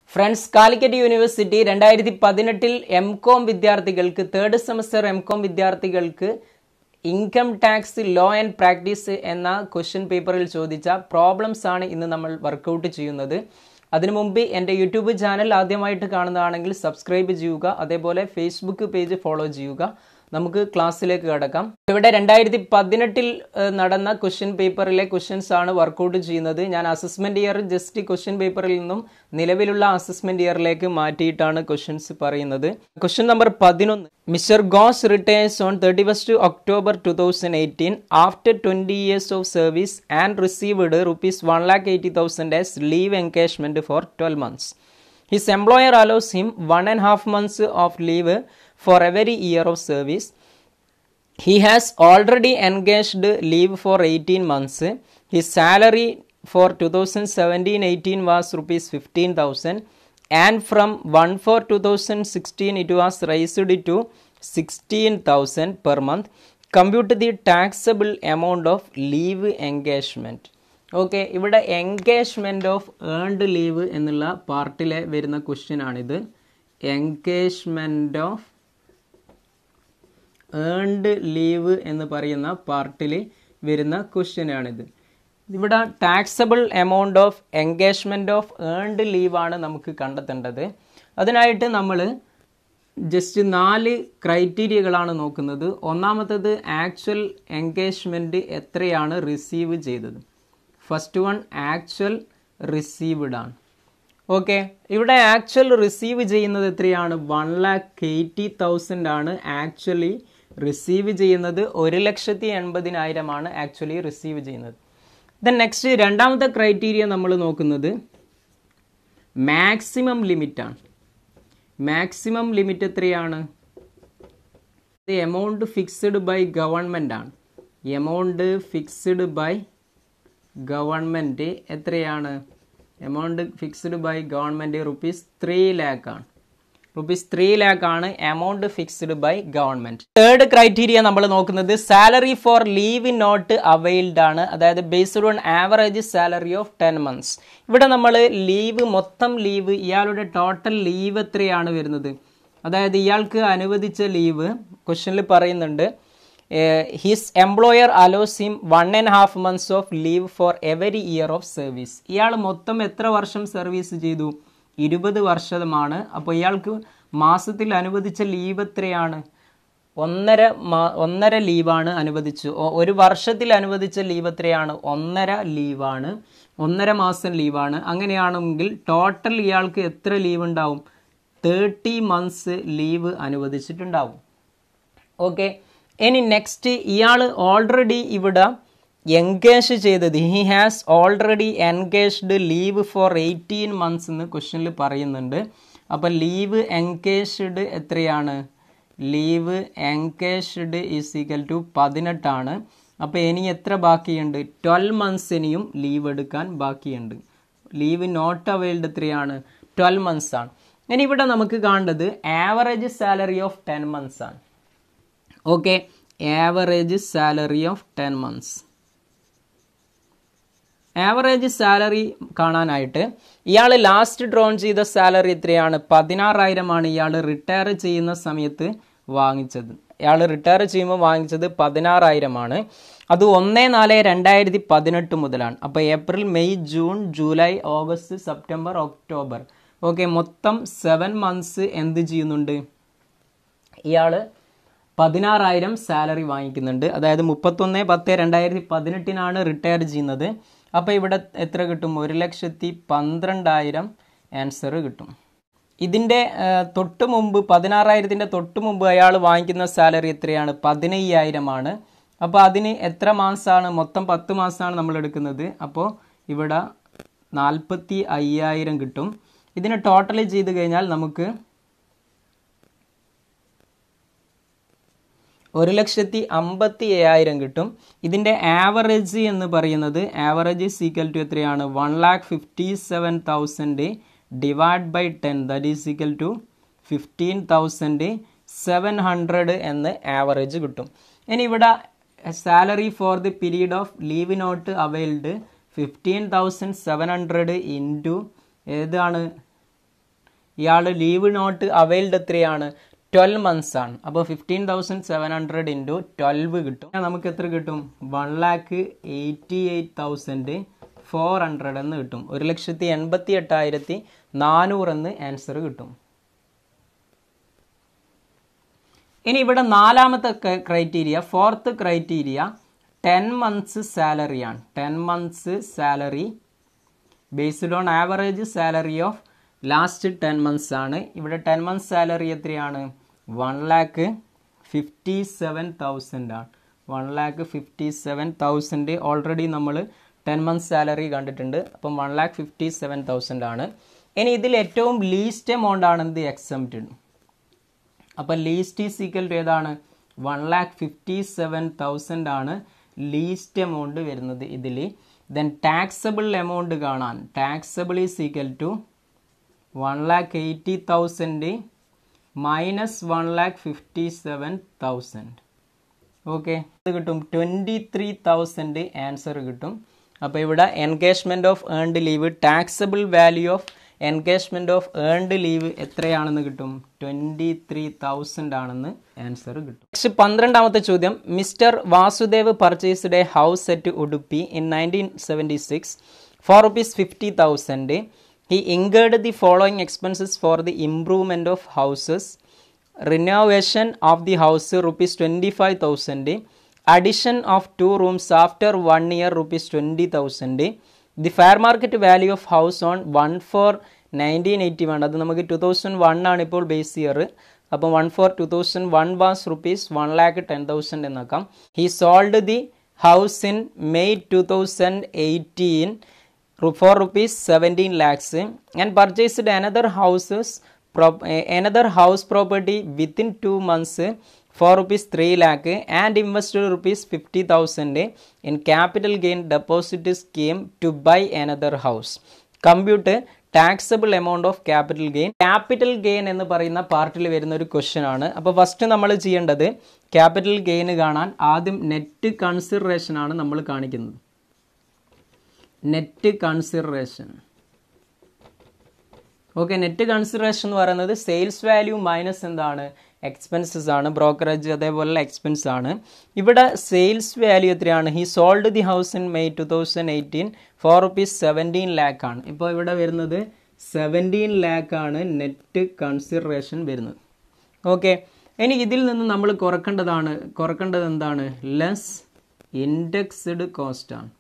Friends Calicut university രണ്ടായിരത്തി പതിനെട്ടിൽ M com വിദ്യാർത്ഥികൾക്ക് തേർഡ് സെമസ്റ്റർ എം കോം വിദ്യാർത്ഥികൾക്ക് income tax law and practice എന്ന ക്വസ്റ്റ്യൻ പേപ്പറിൽ ചോദിച്ച പ്രോബ്ലംസ് ആണ് ഇന്ന് നമ്മൾ വർക്കൗട്ട് ചെയ്യുന്നത് അതിനു മുമ്പ് എൻ്റെ യൂട്യൂബ് ചാനൽ ആദ്യമായിട്ട് കാണുന്നതാണെങ്കിൽ സബ്സ്ക്രൈബ് ചെയ്യുക അതേപോലെ ഫേസ്ബുക്ക് പേജ് ഫോളോ ചെയ്യുക നമുക്ക് ക്ലാസ്സിലേക്ക് കടക്കാം ഇവിടെ രണ്ടായിരത്തി പതിനെട്ടിൽ നടന്ന ക്വസ്റ്റ്യൻ പേപ്പറിലെ ക്വസ്റ്റ്യൻസ് ആണ് വർക്കൗട്ട് ചെയ്യുന്നത് ഞാൻ അസസ്മെന്റ് ഇയർ ജസ്റ്റ് ക്വസ്റ്റ്യൻ പേപ്പറിൽ നിന്നും നിലവിലുള്ള അസസ്മെന്റ് ഇയറിലേക്ക് മാറ്റിയിട്ടാണ് ക്വസ്റ്റ്യൻസ് പറയുന്നത് ക്വസ്റ്റ്യൻ നമ്പർ പതിനൊന്ന് mister Ghosh retires on thirty first October two thousand eighteen after twenty years of service and received rupees one lakh eighty thousand as leave engagement for twelve months His employer allows him one and a half months of leave for every year of service. He has already engaged leave for 18 months. His salary for 2017-18 was rupees 15,000 and from 1 for 2016 it was raised to 16,000 per month. Compute the taxable amount of leave engagement. Okay ഇവിടെ engagement of earned leave എന്നുള്ള പാർട്ടിലെ വരുന്ന question ആണിത് engagement of earned leave എന്ന് പറയുന്ന പാർട്ടിൽ വരുന്ന question ആണിത് ഇവിടെ taxable amount of engagement of earned leave ആണ് നമുക്ക് കണ്ടെത്തേണ്ടത് അതിനായിട്ട് നമ്മൾ ജസ്റ്റ് നാല് ക്രൈറ്റീരിയകളാണ് നോക്കുന്നത് ഒന്നാമത്തത് ആക്ച്വൽ എൻഗേജ്മെന്റ് എത്രയാണ് റിസീവ് ചെയ്തത് ഫസ്റ്റ് വൺ ആക്ച്വൽ റിസീവ്ഡ് ആണ് ഓക്കെ ഇവിടെ ആക്ച്വൽ റിസീവ് ചെയ്യുന്നത് എത്രയാണ് വൺ ലാക്ക് എയ്റ്റി തൗസൻഡ് ആണ് ആക്ച്വലി റിസീവ് ചെയ്യുന്നത് ഒരു ലക്ഷത്തി എൺപതിനായിരമാണ് ആക്ച്വലി റിസീവ് ചെയ്യുന്നത് ദെൻ നെക്സ്റ്റ് രണ്ടാമത്തെ ക്രൈറ്റീരിയ നമ്മൾ നോക്കുന്നത് മാക്സിമം ലിമിറ്റ് ആണ് മാക്സിമം ലിമിറ്റ് എത്രയാണ് എമൗണ്ട് ഫിക്സ്ഡ് ബൈ ഗവൺമെൻറ് ആണ് എമൗണ്ട് ഫിക്സ്ഡ് ബൈ ഗവൺമെൻറ് എത്രയാണ് amount fixed by government rupees three lakh ആണ് റുപ്പീസ് ത്രീ ലാക്ക് ആണ് amount fixed by government third criteria നമ്മൾ നോക്കുന്നത് salary for leave not availed ആണ് അതായത് based on average salary of ten months ഇവിടെ നമ്മൾ ലീവ് മൊത്തം ലീവ് ഇയാളുടെ ടോട്ടൽ ലീവ് എത്രയാണ് വരുന്നത് അതായത് ഇയാൾക്ക് അനുവദിച്ച ലീവ് ക്വസ്റ്റനിൽ പറയുന്നുണ്ട് his employer allows him one and half months of leave for every year of service ഇയാൾ മൊത്തം എത്ര വർഷം സർവീസ് ചെയ്തു ഇരുപത് വർഷമാണ് അപ്പോൾ ഇയാൾക്ക് മാസത്തിൽ അനുവദിച്ച ലീവ് എത്രയാണ് ഒന്നര മാ ഒന്നര ലീവാണ് അനുവദിച്ചു ഒരു വർഷത്തിൽ അനുവദിച്ച ലീവ് എത്രയാണ് ഒന്നര ലീവാണ് ഒന്നര മാസം ലീവാണ് അങ്ങനെയാണെങ്കിൽ ടോട്ടൽ ഇയാൾക്ക് എത്ര ലീവ് ഉണ്ടാവും തേർട്ടി മന്ത്സ് ലീവ് അനുവദിച്ചിട്ടുണ്ടാവും ഓക്കെ ഇനി നെക്സ്റ്റ് ഇയാൾ ഓൾറെഡി ഇവിടെ എൻഗേജ് ചെയ്തത് he has already engaged leave for eighteen months എന്ന് ക്വസ്റ്റനിൽ പറയുന്നുണ്ട് അപ്പോൾ ലീവ് എൻഗേജ്ഡ് എത്രയാണ് leave engaged is equal to പതിനെട്ടാണ് അപ്പോൾ ഇനി എത്ര ബാക്കിയുണ്ട് ട്വൽവ് മന്ത്സ് ഇനിയും ലീവ് എടുക്കാൻ ബാക്കിയുണ്ട് ലീവ് നോട്ട് അവൈൽഡ് എത്രയാണ് ട്വൽവ് മന്ത്സ് ആണ് ഇനി ഇവിടെ നമുക്ക് കാണേണ്ടത് average salary of ten months ആണ് okay average salary of ten months average salary കാണാനായിട്ട് ഇയാൾ ലാസ്റ്റ് ഡ്രോൺ ചെയ്ത സാലറി എത്രയാണ് പതിനാറായിരമാണ് ഇയാൾ റിട്ടയർ ചെയ്യുന്ന സമയത്ത് വാങ്ങിച്ചത് ഇയാൾ റിട്ടയർ ചെയ്യുമ്പോൾ വാങ്ങിച്ചത് പതിനാറായിരമാണ് അത് ഒന്നേ നാല് രണ്ടായിരത്തി പതിനെട്ട് മുതലാണ് അപ്പോൾ April May June July August September October okay മൊത്തം സെവൻ മന്ത്സ് എന്ത് ചെയ്യുന്നുണ്ട് ഇയാൾ പതിനാറായിരം സാലറി വാങ്ങിക്കുന്നുണ്ട് അതായത് മുപ്പത്തൊന്ന് പത്ത് രണ്ടായിരത്തി പതിനെട്ടിനാണ് റിട്ടയർ ചെയ്യുന്നത് അപ്പോൾ ഇവിടെ എത്ര കിട്ടും ഒരു ലക്ഷത്തി പന്ത്രണ്ടായിരം ആൻസർ കിട്ടും ഇതിൻ്റെ തൊട്ട് മുമ്പ് പതിനാറായിരത്തിൻ്റെ തൊട്ട് മുമ്പ് അയാൾ വാങ്ങിക്കുന്ന സാലറി എത്രയാണ് പതിനയ്യായിരമാണ് അപ്പോൾ അതിന് എത്ര മാസമാണ് മൊത്തം പത്ത് മാസമാണ് നമ്മൾ എടുക്കുന്നത് അപ്പോൾ ഇവിടെ നാൽപ്പത്തി അയ്യായിരം കിട്ടും ഇതിന് ടോട്ടൽ ചെയ്ത് കഴിഞ്ഞാൽ നമുക്ക് ഒരു ലക്ഷത്തി അമ്പത്തി അയ്യായിരം കിട്ടും ഇതിൻ്റെ ആവറേജ് എന്ന് പറയുന്നത് ആവറേജ് സീക്വൽ ടു എത്രയാണ് one lakh fifty seven thousand divide by ten that is equal to fifteen thousand seven hundred എന്ന് ആവറേജ് കിട്ടും ഇനി ഇവിടെ salary for the period of leave not availed fifteen thousand seven hundred into ഏതാണ് ഇയാൾ leave not availed എത്രയാണ് twelve months ആണ് അപ്പോൾ fifteen thousand seven hundred into twelve കിട്ടും നമുക്ക് എത്ര കിട്ടും one lakh eighty eight thousand four hundred എന്ന് കിട്ടും ഒരു ലക്ഷത്തി എൺപത്തി എട്ടായിരത്തി നാനൂറ് എന്ന് ആൻസർ കിട്ടും ഇനി ഇവിടെ നാലാമത്തെ criteria fourth criteria ten months സാലറിയാണ് ten months salary based on average salary of last ten months ആണ് ഇവിടെ ടെൻ മന്ത്സ് സാലറി എത്രയാണ് one lakh fifty seven thousand ആണ് one lakh fifty seven thousand already നമ്മൾ ടെൻ മന്ത്സ് സാലറി കണ്ടിട്ടുണ്ട് അപ്പം one lakh fifty seven thousand ആണ് ഇനി ഇതിൽ ഏറ്റവും ലീസ്റ്റ് എമൗണ്ട് ആണ് എന്ത് എക്സംപ്റ്റഡ് അപ്പം ലീസ്റ്റ് ഈസ് ഈക്വൽ ടു ഏതാണ് one lakh fifty seven thousand ആണ് ലീസ്റ്റ് എമൗണ്ട് വരുന്നത് ഇതിൽ ദെൻ ടാക്സബിൾ എമൗണ്ട് കാണാൻ taxable is equal to one lakh eighty thousand minus one lakh fifty seven thousand okay ഇത് കിട്ടും ട്വൻറ്റി ത്രീ തൗസൻഡ് ആൻസർ കിട്ടും അപ്പോൾ ഇവിടെ engagement of earned leave taxable value of engagement of earned leave എത്രയാണെന്ന് കിട്ടും twenty three thousand ആണെന്ന് answer കിട്ടും next പന്ത്രണ്ടാമത്തെ ചോദ്യം mister Vasudev purchased a house at Udupi in nineteen seventy six for rupees fifty thousand he incurred the following expenses for the improvement of houses renovation of the house rupees twenty five thousand addition of two rooms after one year rupees twenty thousand the fair market value of house on one four nineteen eighty one അത് നമുക്ക് two thousand one ആണ് ഇപ്പോൾ base year അപ്പം one four two thousand one was rupees one lakh ten thousand എന്നാക്കാം he sold the house in May two thousand eighteen for rupees seventeen lakhs and purchased another houses another house property within two months for rupees 3 lakh and invested rupees 50000 in capital gain deposit scheme to buy another house compute taxable amount of capital gain capital gain എന്ന് പറയുന്ന പാർട്ടിൽ വരുന്ന ഒരു question ആണ് അപ്പോൾ first നമ്മൾ ചെയ്യേണ്ടത് capital gain കാണാൻ ആദ്യം നെറ്റ് കൺസിഡറേഷൻ ആണ് നമ്മൾ കാണിക്കുന്നത് net consideration okay net consideration എന്ന് പറയുന്നത് സെയിൽസ് വാല്യൂ മൈനസ് എന്താണ് എക്സ്പെൻസസ് ആണ് ബ്രോക്കറേജ് അതേപോലുള്ള എക്സ്പെൻസ് ആണ് ഇവിടെ സെയിൽസ് വാല്യൂ എത്രയാണ് he sold the house in May two thousand eighteen for rupees seventeen lakh ആണ് ഇപ്പോൾ ഇവിടെ വരുന്നത് സെവൻറ്റീൻ ലാക്ക് ആണ് നെറ്റ് കൺസിഡറേഷൻ വരുന്നത് ഓക്കെ ഇനി ഇതിൽ നിന്ന് നമ്മൾ കുറക്കേണ്ടതാണ് കുറക്കേണ്ടത് എന്താണ് ലെസ് ഇൻഡെക്സ്ഡ് കോസ്റ്റ് ആണ്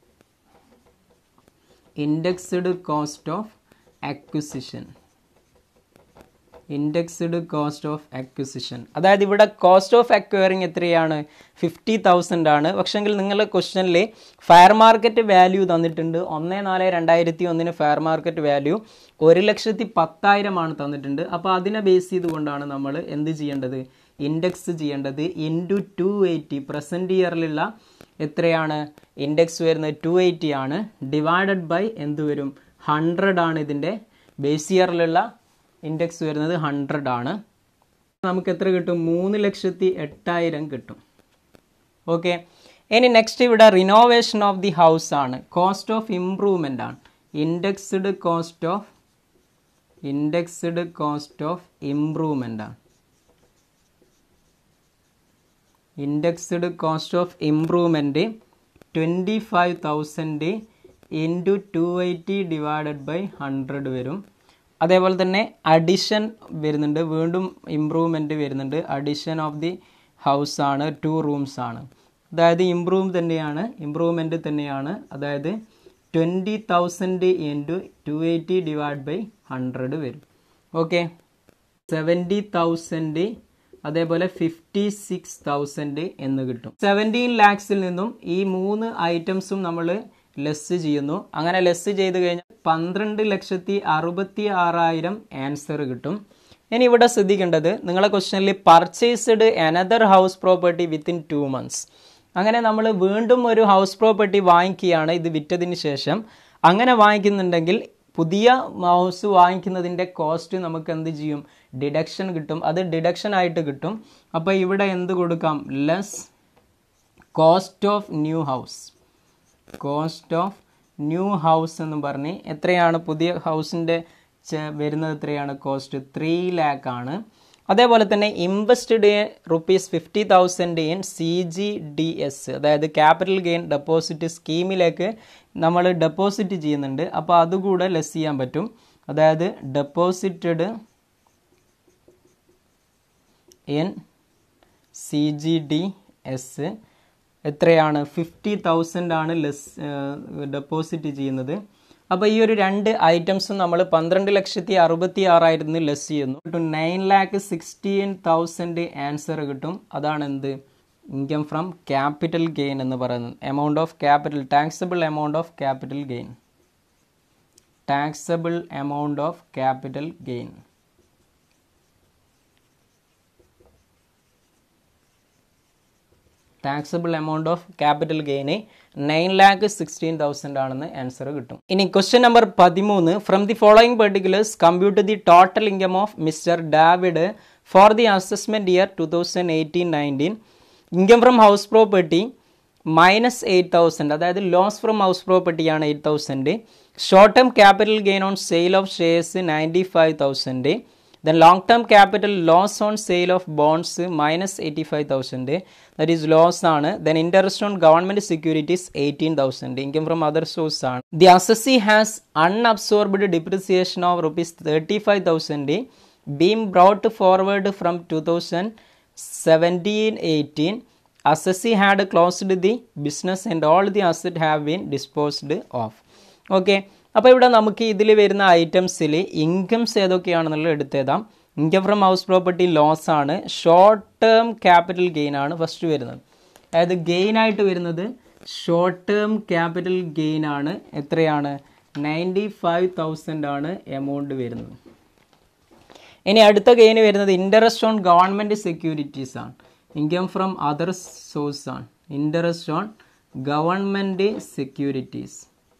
indexed cost of acquisition indexed cost of acquisition അതായത് ഇവിടെ കോസ്റ്റ് ഓഫ് അക്വയറിങ് എത്രയാണ് ഫിഫ്റ്റി തൗസൻഡ് ആണ് പക്ഷെങ്കിൽ നിങ്ങളുടെ ക്വസ്റ്റനിൽ ഫെയർ മാർക്കറ്റ് വാല്യൂ തന്നിട്ടുണ്ട് ഒന്ന് നാല് രണ്ടായിരത്തി ഒന്നിന് ഫെയർ മാർക്കറ്റ് വാല്യൂ ഒരു ലക്ഷത്തി പത്തായിരമാണ് തന്നിട്ടുണ്ട് അപ്പോൾ അതിനെ ബേസ് ചെയ്തുകൊണ്ടാണ് നമ്മൾ എന്ത് ചെയ്യേണ്ടത് ഇൻഡെക്സ് ചെയ്യേണ്ടത് ഇൻറ്റു ടു എയ്റ്റി പ്രസൻറ്റ് ഇയറിലുള്ള എത്രയാണ് ഇൻഡെക്സ് വരുന്നത് ടു എയ്റ്റി ആണ് ഡിവൈഡഡ് ബൈ എന്ത് വരും ഹൺഡ്രഡ് ആണ് ഇതിൻ്റെ ബേസ് ഇയറിലുള്ള ഇൻഡെക്സ് വരുന്നത് ഹൺഡ്രഡ് ആണ് നമുക്ക് എത്ര കിട്ടും മൂന്ന് ലക്ഷത്തി എട്ടായിരം കിട്ടും ഓക്കെ ഇനി നെക്സ്റ്റ് ഇവിടെ റിനോവേഷൻ ഓഫ് ദി ഹൗസ് ആണ് കോസ്റ്റ് ഓഫ് ഇംപ്രൂവ്മെൻ്റ് ആണ് indexed cost of indexed cost of improvement ആണ് indexed cost of improvement twenty five thousand into two eighty divided by hundred വരും അതേപോലെ തന്നെ അഡിഷൻ വരുന്നുണ്ട് വീണ്ടും ഇമ്പ്രൂവ്മെൻറ്റ് വരുന്നുണ്ട് അഡിഷൻ ഓഫ് ദി ഹൗസ് ആണ് ടു റൂംസ് ആണ് അതായത് ഇമ്പ്രൂവ് തന്നെയാണ് ഇമ്പ്രൂവ്മെൻറ്റ് തന്നെയാണ് അതായത് twenty thousand into two eighty divide by hundred വരും ഓക്കെ സെവൻറ്റി തൗസൻഡ് അതേപോലെ ഫിഫ്റ്റി സിക്സ് തൗസൻഡ് എന്ന് കിട്ടും സെവൻറ്റീൻ ലാക്സിൽ നിന്നും ഈ മൂന്ന് ഐറ്റംസും നമ്മൾ ലെസ് ചെയ്യുന്നു അങ്ങനെ ലെസ് ചെയ്ത് കഴിഞ്ഞാൽ പന്ത്രണ്ട് ലക്ഷത്തി അറുപത്തി ആറായിരം ആൻസർ കിട്ടും ഇനി ഇവിടെ ശ്രദ്ധിക്കേണ്ടത് നിങ്ങളെ ക്വസ്റ്റനിൽ purchased another house property within two months അങ്ങനെ നമ്മൾ വീണ്ടും ഒരു ഹൗസ് പ്രോപ്പർട്ടി വാങ്ങിക്കുകയാണ് ഇത് വിറ്റതിന് ശേഷം അങ്ങനെ വാങ്ങിക്കുന്നുണ്ടെങ്കിൽ പുതിയ ഹൗസ് വാങ്ങിക്കുന്നതിൻ്റെ കോസ്റ്റ് നമുക്ക് എന്ത് ചെയ്യും ഡിഡക്ഷൻ കിട്ടും അത് ഡിഡക്ഷൻ ആയിട്ട് കിട്ടും അപ്പോൾ ഇവിടെ എന്ത് കൊടുക്കാം less cost of new house cost of new house എന്ന് പറഞ്ഞ് എത്രയാണ് പുതിയ ഹൗസിൻ്റെ വരുന്നത് എത്രയാണ് കോസ്റ്റ് ത്രീ ലാക്ക് ആണ് അതേപോലെ തന്നെ invested rupees fifty thousand in C G D S അതായത് ക്യാപിറ്റൽ ഗെയിൻ ഡെപ്പോസിറ്റ് സ്കീമിലേക്ക് നമ്മൾ ഡെപ്പോസിറ്റ് ചെയ്യുന്നുണ്ട് അപ്പോൾ അതുകൂടെ ലെസ് ചെയ്യാൻ പറ്റും അതായത് deposited in C G D S എത്രയാണ് ഫിഫ്റ്റി തൗസൻഡ് ആണ് ലെസ് ഡെപ്പോസിറ്റ് ചെയ്യുന്നത് അപ്പോൾ ഈ ഒരു രണ്ട് ഐറ്റംസും നമ്മൾ പന്ത്രണ്ട് ലക്ഷത്തി അറുപത്തി ആറായിരത്തിന് ലെസ് ചെയ്യുന്നു കിട്ടും nine lakh sixteen thousand answer കിട്ടും അതാണ് എന്ത് ഇൻകം ഫ്രം ക്യാപിറ്റൽ ഗെയിൻ എന്ന് പറയുന്നത് amount of capital taxable amount of capital gain taxable amount of capital gain taxable amount of capital gain nine lakh sixteen thousand ആണെന്ന് ആൻസർ കിട്ടും ഇനി ക്വസ്റ്റ്യൻ നമ്പർ പതിമൂന്ന് from the following particulars compute the total income of mister David for the assessment year two thousand eighteen nineteen income from house property minus eight thousand അതായത് loss from house പ്രോപ്പർട്ടിയാണ് eight thousand short term capital gain on sale of shares ninety five thousand then long term capital loss on sale of bonds minus eighty five thousand that is loss ആണ് then interest on government securities eighteen thousand income from other source ആണ് the assessee has unabsorbed depreciation of rupees thirty five thousand been brought forward from two thousand seventeen eighteen assessee had closed the business and all the asset have been disposed of okay അപ്പോൾ ഇവിടെ നമുക്ക് ഇതിൽ വരുന്ന ഐറ്റംസിൽ incomes ഏതൊക്കെയാണെന്നുള്ളത് എടുത്തേതാം income from house property loss ആണ് short term capital gain ആണ് ഫസ്റ്റ് വരുന്നത് അതായത് ഗെയിൻ ആയിട്ട് വരുന്നത് ഷോർട്ട് ടേം ക്യാപിറ്റൽ ഗെയിൻ ആണ് എത്രയാണ് നയൻറ്റി ഫൈവ് തൗസൻഡ് ആണ് എമൗണ്ട് വരുന്നത് ഇനി അടുത്ത ഗെയിന് വരുന്നത് ഇൻട്രസ്റ്റ് ഓൺ ഗവൺമെൻറ് സെക്യൂരിറ്റീസ് ആണ് ഇൻകം ഫ്രം അതർ സോഴ്സ് ആണ് interest on government securities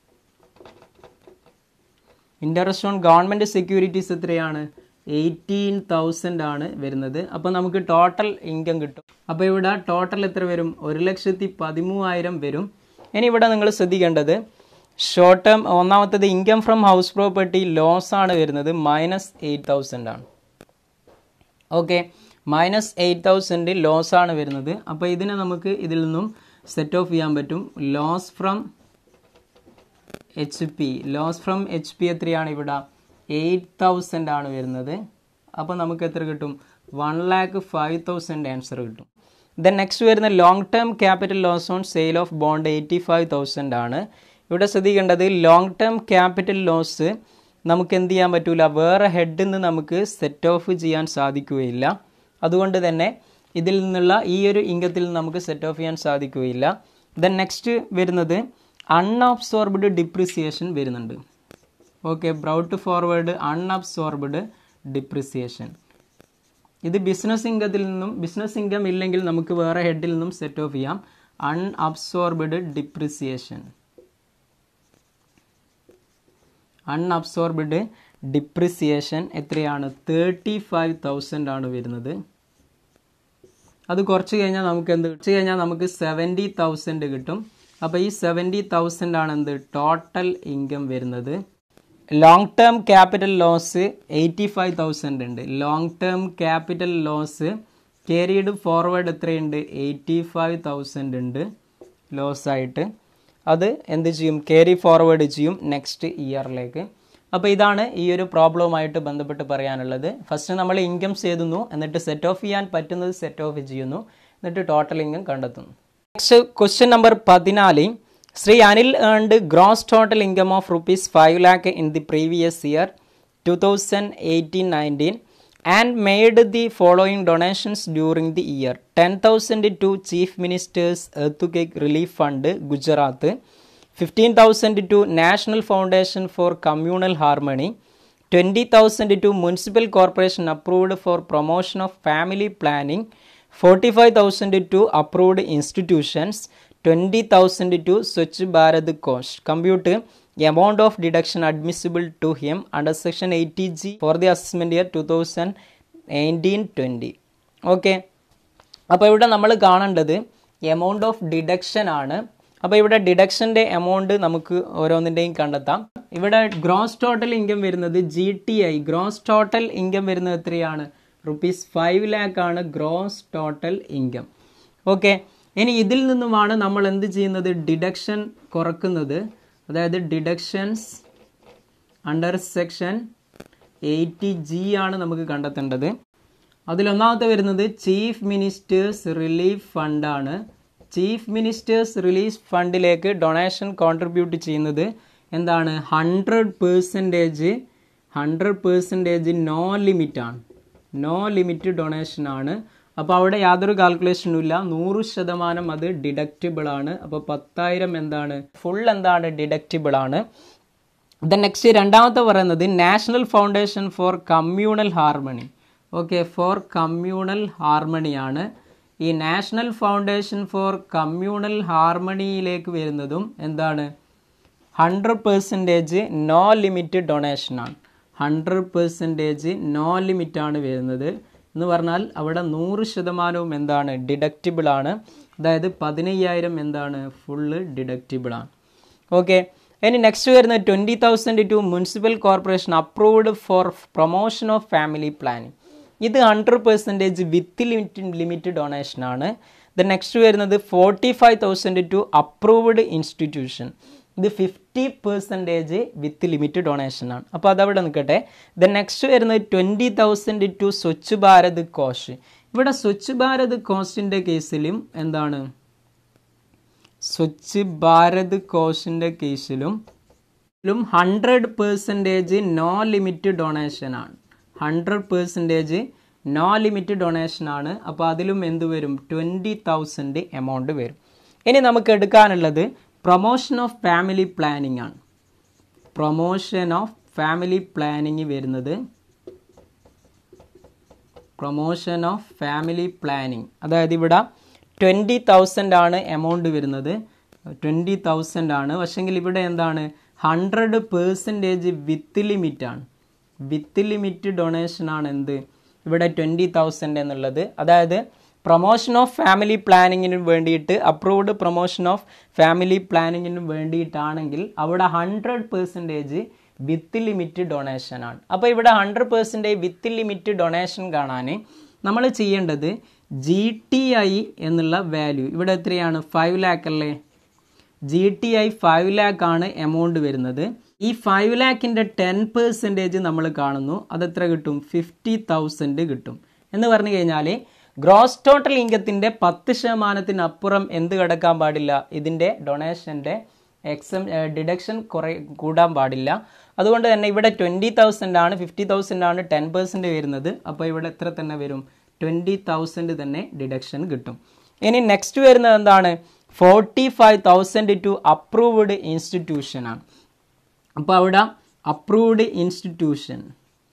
interest on government securities എത്രയാണ് എയ്റ്റീൻ തൗസൻഡ് ആണ് വരുന്നത് അപ്പോൾ നമുക്ക് ടോട്ടൽ ഇൻകം കിട്ടും അപ്പോൾ ഇവിടെ ടോട്ടൽ എത്ര വരും ഒരു ലക്ഷത്തി പതിമൂവായിരം വരും ഇനി ഇവിടെ നിങ്ങൾ ശ്രദ്ധിക്കേണ്ടത് ഷോർട്ട് ടേം ഒന്നാമത്തത് income from house property loss ആണ് വരുന്നത് മൈനസ് എയ്റ്റ് തൗസൻഡ് ആണ് okay minus eight thousand loss ആണ് വരുന്നത് അപ്പോൾ ഇതിനെ നമുക്ക് ഇതിൽ നിന്നും സെറ്റ് ഓഫ് ചെയ്യാൻ പറ്റും loss from H P loss from H P എത്രയാണ് ഇവിടെ എയ്റ്റ് തൗസൻഡ് ആണ് വരുന്നത് അപ്പോൾ നമുക്ക് എത്ര കിട്ടും one lakh five thousand answer കിട്ടും ദെൻ നെക്സ്റ്റ് വരുന്ന long term capital loss on sale of bond eighty five thousand ആണ് ഇവിടെ ശ്രദ്ധിക്കേണ്ടത് ലോങ് ടേം ക്യാപിറ്റൽ ലോസ് നമുക്ക് എന്ത് ചെയ്യാൻ പറ്റൂല വേറെ ഹെഡിൽ നിന്ന് നമുക്ക് സെറ്റ് ഓഫ് ചെയ്യാൻ സാധിക്കുകയില്ല അതുകൊണ്ട് തന്നെ ഇതിൽ നിന്നുള്ള ഈ ഒരു ഇംഗത്തിൽ നിന്ന് നമുക്ക് സെറ്റ് ഓഫ് ചെയ്യാൻ സാധിക്കുകയില്ല ദെൻ നെക്സ്റ്റ് വരുന്നത് അൺഅബ്സോർബ്ഡ് ഡിപ്രിസിയേഷൻ വരുന്നുണ്ട് okay brought forward unabsorbed depreciation ഇത് ബിസിനസ് ഇൻകത്തിൽ നിന്നും ബിസിനസ് ഇൻകം ഇല്ലെങ്കിൽ നമുക്ക് വേറെ ഹെഡിൽ നിന്നും സെറ്റ് ഓഫ് ചെയ്യാം അൺഅബ്സോർബ്ഡ് ഡിപ്രിസിയേഷൻ അൺഅബ്സോർബ്ഡ് ഡിപ്രിസിയേഷൻ എത്രയാണ് തേർട്ടി ഫൈവ് തൗസൻഡ് ആണ് വരുന്നത് അത് കുറച്ച് കഴിഞ്ഞാൽ നമുക്ക് എന്ത് കുറച്ച് കഴിഞ്ഞാൽ നമുക്ക് സെവൻറ്റി തൗസൻഡ് കിട്ടും അപ്പോൾ ഈ സെവൻറ്റി തൗസൻഡ് ആണ് എന്ത് ടോട്ടൽ ഇൻകം വരുന്നത് long term capital loss eighty five thousand ഉണ്ട് long term capital loss carried forward എത്രയുണ്ട് എയ്റ്റി ഫൈവ് തൗസൻഡ് ഉണ്ട് ലോസ് ആയിട്ട് അത് എന്ത് ചെയ്യും കേരി ഫോർവേഡ് ചെയ്യും നെക്സ്റ്റ് ഇയറിലേക്ക് അപ്പോൾ ഇതാണ് ഈ ഒരു പ്രോബ്ലവുമായിട്ട് ബന്ധപ്പെട്ട് പറയാനുള്ളത് ഫസ്റ്റ് നമ്മൾ ഇൻകംസ് എഴുതുന്നു എന്നിട്ട് സെറ്റ് ഓഫ് ചെയ്യാൻ പറ്റുന്നത് സെറ്റ് ഓഫ് ചെയ്യുന്നു എന്നിട്ട് ടോട്ടൽ ഇൻകം കണ്ടെത്തുന്നു നെക്സ്റ്റ് ക്വസ്റ്റ്യൻ നമ്പർ പതിനാല് Shri Anil earned gross total income of rupees five lakh in the previous year two thousand eighteen nineteen and made the following donations during the year ten thousand to chief minister's earthquake relief fund Gujarat fifteen thousand to national foundation for communal harmony twenty thousand to municipal corporation approved for promotion of family planning forty five thousand to approved institutions twenty thousand to Swachh Bharat Kosh compute amount of deduction admissible to him under section eighty G for the assessment year two thousand nineteen twenty okay അപ്പോൾ ഇവിടെ നമ്മൾ കാണേണ്ടത് amount of deduction ആണ് അപ്പോൾ ഇവിടെ ഡിഡക്ഷൻ്റെ amount നമുക്ക് ഓരോന്നിൻ്റെയും കണ്ടെത്താം ഇവിടെ ഗ്രോസ് ടോട്ടൽ ഇൻകം വരുന്നത് G T I gross total income വരുന്നത് എത്രയാണ് റുപ്പീസ് ഫൈവ് ലാക്ക് ആണ് ഗ്രോസ് ടോട്ടൽ ഇൻകം ഓക്കെ ഇനി ഇതിൽ നിന്നുമാണ് നമ്മൾ എന്ത് ചെയ്യുന്നത് ഡിഡക്ഷൻ കുറക്കുന്നത് അതായത് deductions under section eighty G ആണ് നമുക്ക് കണ്ടെത്തേണ്ടത് അതിലൊന്നാമത്തെ വരുന്നത് ചീഫ് മിനിസ്റ്റേഴ്സ് റിലീഫ് ഫണ്ടാണ് ചീഫ് മിനിസ്റ്റേഴ്സ് റിലീഫ് ഫണ്ടിലേക്ക് ഡൊണേഷൻ കോൺട്രിബ്യൂട്ട് ചെയ്യുന്നത് എന്താണ് hundred percentage hundred percentage no ലിമിറ്റാണ് നോ ലിമിറ്റ് ഡൊണേഷൻ ആണ് അപ്പോൾ അവിടെ യാതൊരു കാൽക്കുലേഷനും ഇല്ല നൂറ് ശതമാനം അത് ഡിഡക്റ്റബിൾ ആണ് അപ്പോൾ പത്തായിരം എന്താണ് ഫുൾ എന്താണ് ഡിഡക്റ്റബിൾ ആണ് ദ നെക്സ്റ്റ് രണ്ടാമത്തെ പറയുന്നത് national foundation for communal harmony okay for communal ഹാർമണിയാണ് ഈ നാഷണൽ ഫൗണ്ടേഷൻ ഫോർ കമ്മ്യൂണൽ ഹാർമണിയിലേക്ക് വരുന്നതും എന്താണ് ഹൺഡ്രഡ് പെർസെൻറ്റേജ് നോ ലിമിറ്റ് ഡൊണേഷനാണ് ഹൺഡ്രഡ് പെർസെൻറ്റേജ് നോ ലിമിറ്റാണ് വരുന്നത് എന്ന് പറഞ്ഞാൽ അവിടെ നൂറ് ശതമാനവും എന്താണ് ഡിഡക്റ്റബിൾ ആണ് അതായത് പതിനയ്യായിരം എന്താണ് ഫുള്ള് ഡിഡക്റ്റബിൾ ആണ് ഓക്കെ ഇനി നെക്സ്റ്റ് വരുന്ന twenty thousand to municipal corporation approved for promotion of family planning ഇത് hundred percentage with limit limit donation ആണ് ദ നെക്സ്റ്റ് വരുന്നത് forty five thousand to approved institution ഇത് fifty percentage with limit donation ആണ് അപ്പോൾ അതവിടെ നിൽക്കട്ടെ the next വരുന്നത് twenty thousand to Swachh Bharat Kosh ഇവിടെ സ്വച്ഛ് ഭാരത് കോസ്റ്റിൻ്റെ കേസിലും എന്താണ് സ്വച്ഛ് ഭാരത് കോഷിൻ്റെ കേസിലും hundred percentage no limit donation ആണ് hundred percentage no limit donation ആണ് അപ്പോൾ അതിലും എന്ത് വരും ട്വൻറ്റി തൗസൻഡ് എമൗണ്ട് വരും ഇനി നമുക്ക് എടുക്കാനുള്ളത് പ്രൊമോഷൻ ഓഫ് ഫാമിലി പ്ലാനിങ് ആണ് പ്രൊമോഷൻ ഓഫ് ഫാമിലി പ്ലാനിങ് വരുന്നത് പ്രൊമോഷൻ ഓഫ് ഫാമിലി പ്ലാനിങ് അതായത് ഇവിടെ ട്വൻറ്റി തൗസൻഡ് ആണ് എമൗണ്ട് വരുന്നത് ട്വൻറ്റി തൗസൻഡ് ആണ് പക്ഷെങ്കിൽ ഇവിടെ എന്താണ് ഹൺഡ്രഡ് പേഴ്സൻറ്റേജ് വിത്ത് ലിമിറ്റ് ആണ് വിത്ത് ലിമിറ്റ് ഡൊണേഷൻ ആണ് എന്ത് ഇവിടെ ട്വൻറ്റി തൗസൻഡ് എന്നുള്ളത് അതായത് പ്രൊമോഷൻ ഓഫ് ഫാമിലി പ്ലാനിങ്ങിന് വേണ്ടിയിട്ട് അപ്രൂവ്ഡ് പ്രൊമോഷൻ ഓഫ് ഫാമിലി പ്ലാനിങ്ങിന് വേണ്ടിയിട്ടാണെങ്കിൽ അവിടെ hundred percentage with limit donation ആണ് അപ്പോൾ ഇവിടെ hundred percentage with limit donation കാണാൻ നമ്മൾ ചെയ്യേണ്ടത് ജി ടി ഐ എന്നുള്ള വാല്യൂ ഇവിടെ എത്രയാണ് ഫൈവ് ലാക്ക് അല്ലേ G T I five lakh ആണ് എമൗണ്ട് വരുന്നത് ഈ ഫൈവ് ലാക്കിൻ്റെ ടെൻ പെർസെൻറ്റേജ് നമ്മൾ കാണുന്നു അതെത്ര കിട്ടും ഫിഫ്റ്റി തൗസൻഡ് കിട്ടും എന്ന് പറഞ്ഞു കഴിഞ്ഞാൽ ഗ്രോസ് ടോട്ടൽ ഇൻകത്തിൻ്റെ പത്ത് ശതമാനത്തിനപ്പുറം എന്ത് കിടക്കാൻ പാടില്ല ഇതിൻ്റെ ഡൊണേഷൻ്റെ എക്സം ഡിഡക്ഷൻ കുറേ കൂടാൻ പാടില്ല അതുകൊണ്ട് തന്നെ ഇവിടെ ട്വൻറ്റി തൗസൻഡ് ആണ് ഫിഫ്റ്റി തൗസൻഡ് ആണ് ടെൻ പെർസെൻറ്റ് വരുന്നത് അപ്പോൾ ഇവിടെ എത്ര തന്നെ വരും ട്വൻറ്റി തൗസൻഡ് തന്നെ ഡിഡക്ഷൻ കിട്ടും ഇനി നെക്സ്റ്റ് വരുന്നത് എന്താണ് forty five thousand to approved institution ആണ് അപ്പോൾ അവിടെ അപ്രൂവ്ഡ് ഇൻസ്റ്റിറ്റ്യൂഷൻ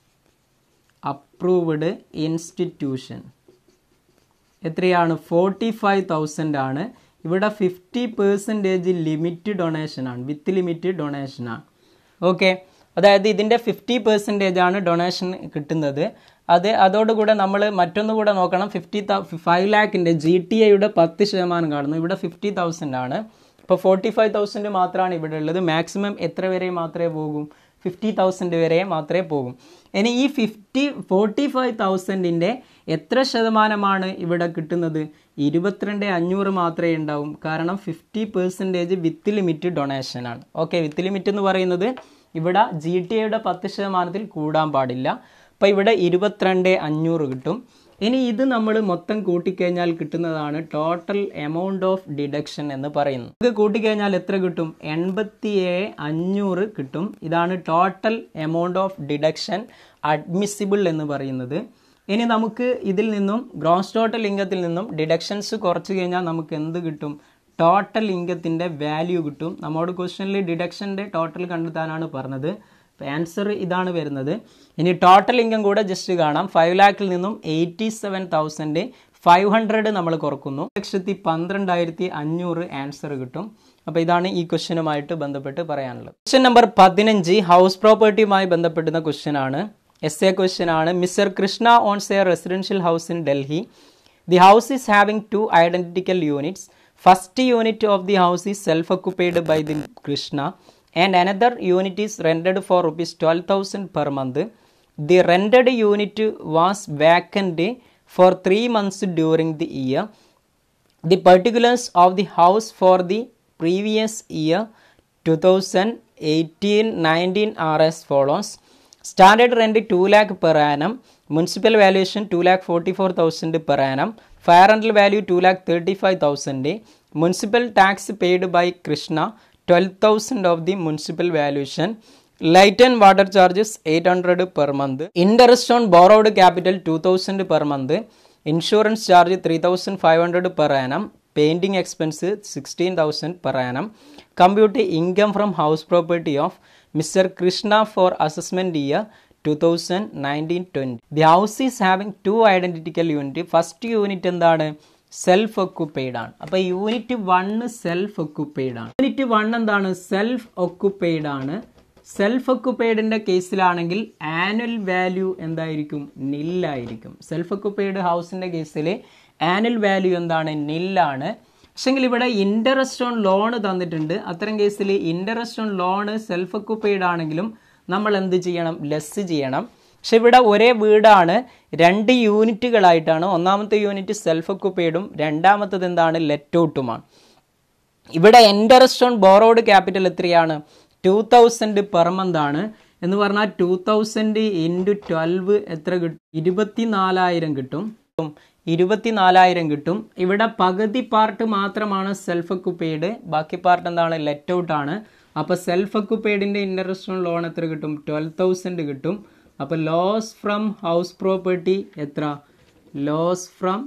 അപ്രൂവ്ഡ് ഇൻസ്റ്റിറ്റ്യൂഷൻ എത്രയാണ് ഫോർട്ടി ഫൈവ് തൗസൻഡ് ആണ് ഇവിടെ ഫിഫ്റ്റി പെർസെൻറ്റേജ് ലിമിറ്റ് ഡൊണേഷൻ ആണ് വിത്ത് ലിമിറ്റ് ഡൊണേഷൻ ആണ് ഓക്കെ അതായത് ഇതിൻ്റെ ഫിഫ്റ്റി പെർസെൻറ്റേജ് ആണ് ഡൊണേഷൻ കിട്ടുന്നത് അത് അതോടുകൂടെ നമ്മൾ മറ്റൊന്ന് കൂടെ നോക്കണം ഫിഫ്റ്റി ഫൈവ് ലാക്കിൻ്റെ ജി ടി ഐയുടെ പത്ത് ശതമാനം കാണുന്നു ഇവിടെ ഫിഫ്റ്റി തൗസൻഡ് ആണ് ഇപ്പോൾ ഫോർട്ടി ഫൈവ് തൗസൻഡ് മാത്രമാണ് ഇവിടെ ഉള്ളത് മാക്സിമം എത്ര വരെ മാത്രമേ പോകും ഫിഫ്റ്റി തൗസൻഡ് വരെ മാത്രമേ പോകും ഇനി ഈ ഫിഫ്റ്റി ഫോർട്ടി ഫൈവ് തൗസൻഡിൻ്റെ എത്ര ശതമാനമാണ് ഇവിടെ കിട്ടുന്നത് ഇരുപത്തിരണ്ട് അഞ്ഞൂറ് മാത്രമേ ഉണ്ടാവും കാരണം fifty percentage with limit donation ആണ് ഓക്കെ വിത്ത് ലിമിറ്റ് എന്ന് പറയുന്നത് ഇവിടെ ജി ടി ഐയുടെ പത്ത് ശതമാനത്തിൽ കൂടാൻ പാടില്ല അപ്പോൾ ഇവിടെ ഇരുപത്തിരണ്ട് അഞ്ഞൂറ് കിട്ടും ഇനി ഇത് നമ്മൾ മൊത്തം കൂട്ടിക്കഴിഞ്ഞാൽ കിട്ടുന്നതാണ് ടോട്ടൽ എമൗണ്ട് ഓഫ് ഡിഡക്ഷൻ എന്ന് പറയുന്നത് ഇത് കൂട്ടിക്കഴിഞ്ഞാൽ എത്ര കിട്ടും എൺപത്തി ഏഴ് അഞ്ഞൂറ് കിട്ടും ഇതാണ് total amount of deduction admissible എന്ന് പറയുന്നത് ഇനി നമുക്ക് ഇതിൽ നിന്നും ഗ്രോസ് ടോട്ടൽ ഇൻകത്തിൽ നിന്നും ഡിഡക്ഷൻസ് കുറച്ച് കഴിഞ്ഞാൽ നമുക്ക് എന്ത് കിട്ടും ടോട്ടൽ ഇൻകത്തിൻ്റെ വാല്യൂ കിട്ടും നമ്മോട് ക്വസ്റ്റനിൽ ഡിഡക്ഷൻ്റെ ടോട്ടൽ കണ്ടെത്താനാണ് പറഞ്ഞത് ആൻസർ ഇതാണ് വരുന്നത് ഇനി ടോട്ടൽ ഇൻകം കൂടെ ജസ്റ്റ് കാണാം ഫൈവ് ലാക്കിൽ നിന്നും eighty seven thousand five hundred നമ്മൾ കുറക്കുന്നു ലക്ഷത്തി പന്ത്രണ്ടായിരത്തി അഞ്ഞൂറ് ആൻസർ കിട്ടും അപ്പോൾ ഇതാണ് ഈ ക്വസ്റ്റ്യനുമായിട്ട് ബന്ധപ്പെട്ട് പറയാനുള്ളത് ക്വസ്റ്റ്യൻ നമ്പർ പതിനഞ്ച് ഹൗസ് പ്രോപ്പർട്ടിയുമായി ബന്ധപ്പെടുന്ന ക്വസ്റ്റ്യൻ ആണ് എസ് എ ക്വസ്റ്റ്യൻ ആണ് mister Krishna owns a residential house in Delhi the house is having two identical units first unit of the house is self occupied by the Krishna and another unit is rented for rupees twelve thousand per month the rented unit was vacant for three months during the year the particulars of the house for the previous year 2018-19 are as follows standard rent 2 lakh per annum municipal valuation 2 lakh 44000 per annum fire rental value 2 lakh 35000 municipal tax paid by krishna 12000 of the municipal valuation light and water charges 800 per month interest on borrowed capital 2000 per month insurance charge three thousand five hundred per annum painting expense sixteen thousand per annum compute income from house property of mister Krishna for assessment year two thousand nineteen twenty the house is having two identical unit first unit എന്താണ് self occupied ആണ് അപ്പോൾ unit one self occupied ആണ് unit one എന്താണ് self occupied ആണ് self ഒക്കുപ്പൈഡിൻ്റെ കേസിലാണെങ്കിൽ annual value എന്തായിരിക്കും നില്ലായിരിക്കും സെൽഫ് ഒക്കുപ്പൈഡ് ഹൗസിൻ്റെ കേസിൽ ആനുവൽ വാല്യൂ എന്താണ് നില്ലാണ് പക്ഷെങ്കിൽ ഇവിടെ ഇൻട്രസ്റ്റ് ഓൺ ലോൺ തന്നിട്ടുണ്ട് അത്തരം കേസിൽ interest on loan self occupied ആണെങ്കിലും നമ്മൾ എന്ത് ചെയ്യണം ലെസ് ചെയ്യണം പക്ഷെ ഇവിടെ ഒരേ വീടാണ് രണ്ട് യൂണിറ്റുകളായിട്ടാണ് ഒന്നാമത്തെ യൂണിറ്റ് സെൽഫ് ഒക്കുപ്പൈഡും രണ്ടാമത്തത് എന്താണ് ലെറ്റൗട്ടുമാണ് ഇവിടെ ഇൻട്രസ്റ്റ് ഓൺ ബോറോഡ് ക്യാപിറ്റൽ എത്രയാണ് ടു തൗസൻഡ് പെർ മന്ത് ആണ് എന്ന് പറഞ്ഞാൽ ടു തൗസൻഡ് ഇൻറ്റു ട്വൽവ് എത്ര കിട്ടും ഇരുപത്തിനാലായിരം കിട്ടും ഇരുപത്തിനാലായിരം കിട്ടും ഇവിടെ പകുതി പാർട്ട് മാത്രമാണ് സെൽഫ് ഒക്കുപ്പൈഡ് ബാക്കി പാർട്ട് എന്താണ് ലെറ്റ് ഔട്ട് ആണ് അപ്പോൾ സെൽഫ് ഒക്കുപ്പൈഡിൻ്റെ ഇൻട്രസ്റ്റ് ഓൺ ലോൺ എത്ര കിട്ടും ട്വൽവ് തൗസൻഡ് കിട്ടും അപ്പോൾ ലോസ് ഫ്രം ഹൗസ് പ്രോപ്പർട്ടി എത്ര ലോസ് ഫ്രം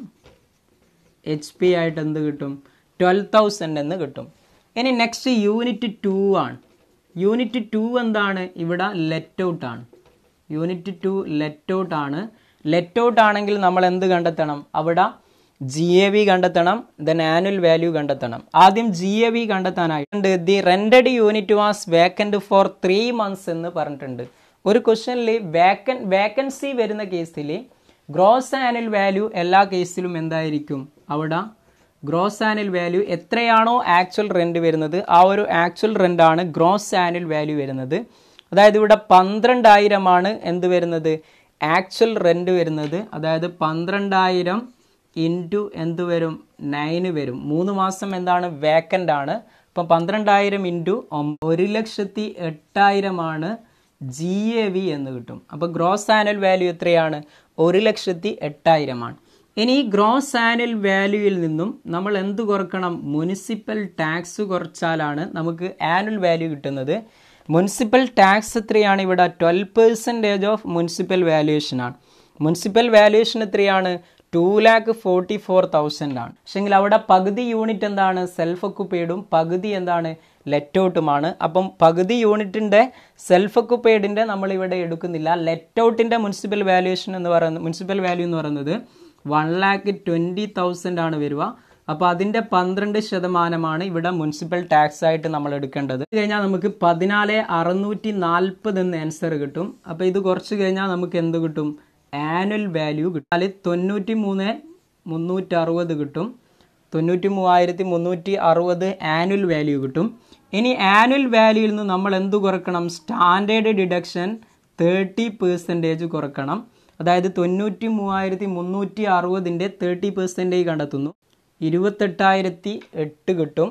എച്ച് പി ആയിട്ട് എന്ത് കിട്ടും ട്വൽവ് തൗസൻഡ് എന്ന് കിട്ടും ഇനി നെക്സ്റ്റ് യൂണിറ്റ് ടു ആണ് യൂണിറ്റ് ടു എന്താണ് ഇവിടെ ലെറ്റ് ഔട്ട് ആണ് യൂണിറ്റ് ടു ലെറ്റ് ഔട്ട് ആണ് ലെറ്റ് ഔട്ട് ആണെങ്കിൽ നമ്മൾ എന്ത് കണ്ടെത്തണം അവിടെ ജി എ വി കണ്ടെത്തണം ദെൻ ആനുവൽ വാല്യൂ കണ്ടെത്തണം ആദ്യം ജി എ വി കണ്ടെത്താനായിട്ടുണ്ട് the rented unit was vacant for three months എന്ന് പറഞ്ഞിട്ടുണ്ട് ഒരു ക്വസ്റ്റനിൽ വേക്കൻ വേക്കൻസി വരുന്ന കേസിൽ ഗ്രോസ് ആനുവൽ വാല്യൂ എല്ലാ കേസിലും എന്തായിരിക്കും അവിടെ ഗ്രോസ് ആനുവൽ വാല്യൂ എത്രയാണോ ആക്ച്വൽ റെൻറ്റ് വരുന്നത് ആ ഒരു ആക്ച്വൽ റെൻ്റ് ആണ് ഗ്രോസ് ആനുവൽ വാല്യൂ വരുന്നത് അതായത് ഇവിടെ പന്ത്രണ്ടായിരമാണ് എന്ത് വരുന്നത് ആക്ച്വൽ റെൻറ്റ് വരുന്നത് അതായത് പന്ത്രണ്ടായിരം ഇൻറ്റു എന്ത് വരും നയന് വരും മൂന്ന് മാസം എന്താണ് വേക്കൻ്റ് ആണ് അപ്പം പന്ത്രണ്ടായിരം ഇൻറ്റു ഒരു ലക്ഷത്തി എട്ടായിരമാണ് ജി എ വി എന്ന് കിട്ടും അപ്പോൾ ഗ്രോസ് ആനുവൽ വാല്യൂ എത്രയാണ് ഒരു ലക്ഷത്തി എട്ടായിരമാണ് ഇനി ഈ ഗ്രോസ് ആനുവൽ വാല്യൂയിൽ നിന്നും നമ്മൾ എന്ത് കുറക്കണം മുനിസിപ്പൽ ടാക്സ് കുറച്ചാലാണ് നമുക്ക് ആനുവൽ വാല്യൂ കിട്ടുന്നത് മുനിസിപ്പൽ ടാക്സ് എത്രയാണ് ഇവിടെ twelve percentage of municipal valuation ആണ് മുനിസിപ്പൽ വാല്യുവേഷൻ എത്രയാണ് two lakh forty four thousand ആണ് പക്ഷെങ്കിൽ അവിടെ പകുതി യൂണിറ്റ് എന്താണ് സെൽഫ് ഒക്കുപ്പൈഡും പകുതി എന്താണ് ലെറ്റൗട്ടുമാണ് അപ്പം പകുതി യൂണിറ്റിൻ്റെ സെൽഫ് ഒക്കുപ്പൈഡിൻ്റെ നമ്മൾ ഇവിടെ എടുക്കുന്നില്ല ലെറ്റൗട്ടിൻ്റെ മുനിസിപ്പൽ വാല്യുവേഷൻ എന്ന് പറയുന്നത് മുനിസിപ്പൽ വാല്യൂ എന്ന് പറയുന്നത് വൺ ലാക്ക് ട്വൻറ്റി തൗസൻഡ് ആണ് വരിക അപ്പോൾ അതിൻ്റെ പന്ത്രണ്ട് ശതമാനമാണ് ഇവിടെ മുനിസിപ്പൽ ടാക്സ് ആയിട്ട് നമ്മൾ എടുക്കേണ്ടത് ഇത് കഴിഞ്ഞാൽ നമുക്ക് പതിനാല് അറുന്നൂറ്റി നാൽപ്പത് എന്ന് ആൻസർ കിട്ടും അപ്പോൾ ഇത് കുറച്ച് കഴിഞ്ഞാൽ നമുക്ക് എന്ത് കിട്ടും ആനുവൽ വാല്യൂ കിട്ടും അതിൽ തൊണ്ണൂറ്റി മൂന്ന് മുന്നൂറ്റി അറുപത് കിട്ടും തൊണ്ണൂറ്റി മൂവായിരത്തി മുന്നൂറ്റി അറുപത് ആനുവൽ വാല്യൂ കിട്ടും ഇനി ആനുവൽ വാല്യൂയിൽ നിന്ന് നമ്മൾ എന്ത് കുറക്കണം സ്റ്റാൻഡേർഡ് ഡിഡക്ഷൻ തേർട്ടി പെർസെൻറ്റേജ് കുറക്കണം അതായത് തൊണ്ണൂറ്റി മൂവായിരത്തി മുന്നൂറ്റി അറുപതിൻ്റെ തേർട്ടി പെർസെൻറ്റേജ് കണ്ടെത്തുന്നു ഇരുപത്തെട്ടായിരത്തി എട്ട് കിട്ടും